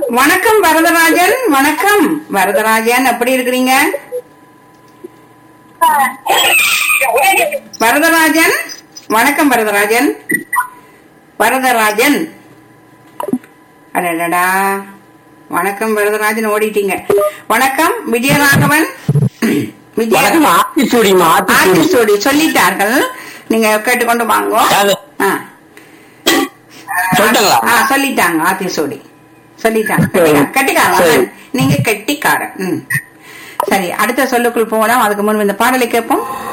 வணக்கம் வரதராஜன் வணக்கம் வரதராஜன் எப்படி இருக்கிறீங்க வரதராஜன் வணக்கம் வரதராஜன் வரதராஜன் அடடடா வணக்கம் வரதராஜன் ஓடிட்டீங்க வணக்கம் விஜயராகவன் விஜய வணக்கம் ஆத்திச்சூடிமா ஆத்திச்சூடி ஆர்டிஸ்டோடி சொல்லிட்டார்கள் நீங்க கேட்டுக்கொண்டு வாங்க யாரு? ஆ. சொல்லிட்டாங்களா? ஆ சொல்லிட்டாங்க ஆர்டிஸ்டோடி சொல்லிட்டாங்க சரி. கட்டிக்காரன் சரி. நீங்க கெட்டிக்காரன் ம் சரி அடுத்த சொல்லுக்குள் போகலாம் அதுக்கு முன்பு இந்த பாடலை கேட்போம்